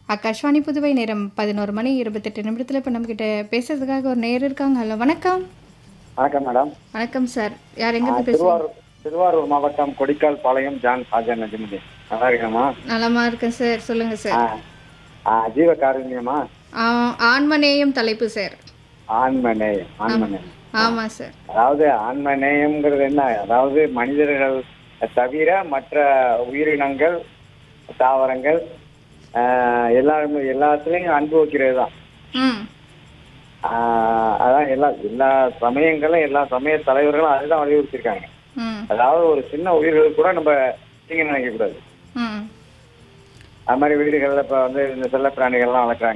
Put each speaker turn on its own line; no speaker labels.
ஆகாஷ்வாணி புதுவை நேரம் பதினோரு மணி இருபத்தெட்டு நிமிடத்தில் இப்போ நம்மக்கிட்ட பேசுறதுக்காக ஒரு நேர் இருக்காங்க ஹலோ வணக்கம்
வணக்கம் மேடம்
வணக்கம் சார் யார் எங்கேருந்து பேசுறீங்க
திருவாரூர் திருவாரூர் மாவட்டம் கொடிக்கால் பாளையம் ஜான் சாஜன் நஜமுதீன் நல்லா இருக்கேம்மா
நலமா இருக்கேன் சார் சொல்லுங்க
ஆ
சார்
ஆ, ஜீவ காருண்யமா
ஆ, ஆன்மநேயம் தலைப்பு சார்
ஆண்மநேயம் ஆண்மநேயம்
ஆமாம் சார்
அதாவது ஆண்மநேயம்ங்கிறது என்ன அதாவது மனிதர்கள் தவிர மற்ற உயிரினங்கள் தாவரங்கள் ஆ, எல்லாருமே எல்லாத்துலேயும் அன்பு வைக்கிறது தான்
ம்
ஆ, அதான் எல்லா எல்லா சமயங்களும் எல்லா சமய தலைவர்களும் அதுதான் வலியுறுத்திருக்காங்க
ம்
அதாவது ஒரு சின்ன உயிர்கள் கூட நம்ம தீங்கு நினைக்கக்கூடாது
ம்
அது மாதிரி வீடுகளில் இப்போ வந்து இந்த செல்ல பிராணிகள்லாம் வளர்க்குறாங்க